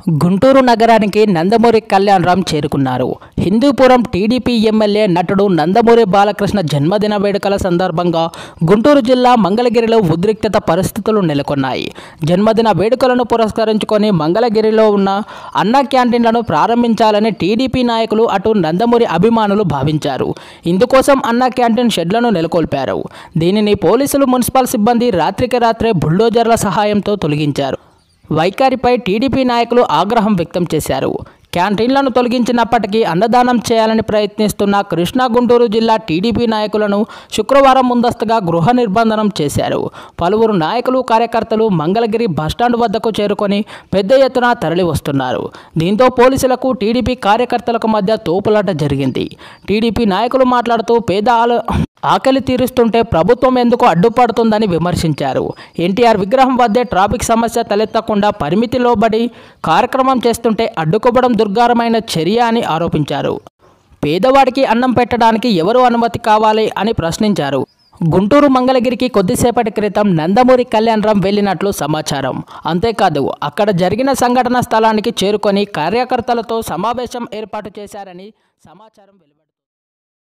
గుంటూరు నగరానికి నందమూరి కళ్యాణరామ్ చేరుకున్నారు Hindupuram TDP MLA నటుడు నందమూరి బాలకృష్ణ జన్మదిన వేడుకల సందర్భంగా గుంటూరు జిల్లా మంగళగిరిలో ఉద్రిక్తత పరిస్థితులు నెలకొన్నాయి జన్మదిన వేడుకలను పురస్కరించుకొని మంగళగిరిలో ఉన్న అన్న క్యాంటీన్లను ప్రారంభించాలని టీడీపీ నాయకులు అటు నందమూరి అభిమానులు భావించారు ఇందుకోసం అన్న క్యాంటీన్ షెడ్లను నెలకొల్పారు దీనిని పోలీసులు మున్సిపల్ సిబ్బంది రాత్రికి రాత్రే బుల్డోజర్ల సహాయంతో తొలగించారు వైఖరిపై టీడీపీ నాయకులు ఆగ్రహం వ్యక్తం చేశారు క్యాంటీన్లను తొలగించినప్పటికీ అన్నదానం చేయాలని ప్రయత్నిస్తున్న కృష్ణా గుంటూరు జిల్లా టీడీపీ నాయకులను శుక్రవారం ముందస్తుగా గృహ నిర్బంధనం చేశారు పలువురు నాయకులు కార్యకర్తలు మంగళగిరి బస్టాండ్ వద్దకు చేరుకొని పెద్ద ఎత్తున తరలి వస్తున్నారు దీంతో పోలీసులకు టీడీపీ కార్యకర్తలకు మధ్య తోపులాట జరిగింది టీడీపీ నాయకులు మాట్లాడుతూ పేద ఆల- ఆకలి తీరుస్తుంటే ప్రభుత్వం ఎందుకు అడ్డుపడుతుందని విమర్శించారు ఎన్టీఆర్ విగ్రహం వద్దే ట్రాఫిక్ సమస్య తలెత్తకుండా పరిమితి లోబడి కార్యక్రమం చేస్తుంటే అడ్డుకోవడం దుర్గారమైన చర్య అని ఆరోపించారు పేదవాడికి అన్నం పెట్టడానికి ఎవరు అనుమతి కావాలి అని ప్రశ్నించారు గుంటూరు మంగళగిరికి కొద్దిసేపటి క్రితం నందమూరి కళ్యాణరామ్ వెళ్ళినట్లు సమాచారం అంతేకాదు అక్కడ జరిగిన సంఘటన స్థలానికి చేరుకొని కార్యకర్తలతో సమావేశం ఏర్పాటు చేశారని సమాచారం వెలువడింది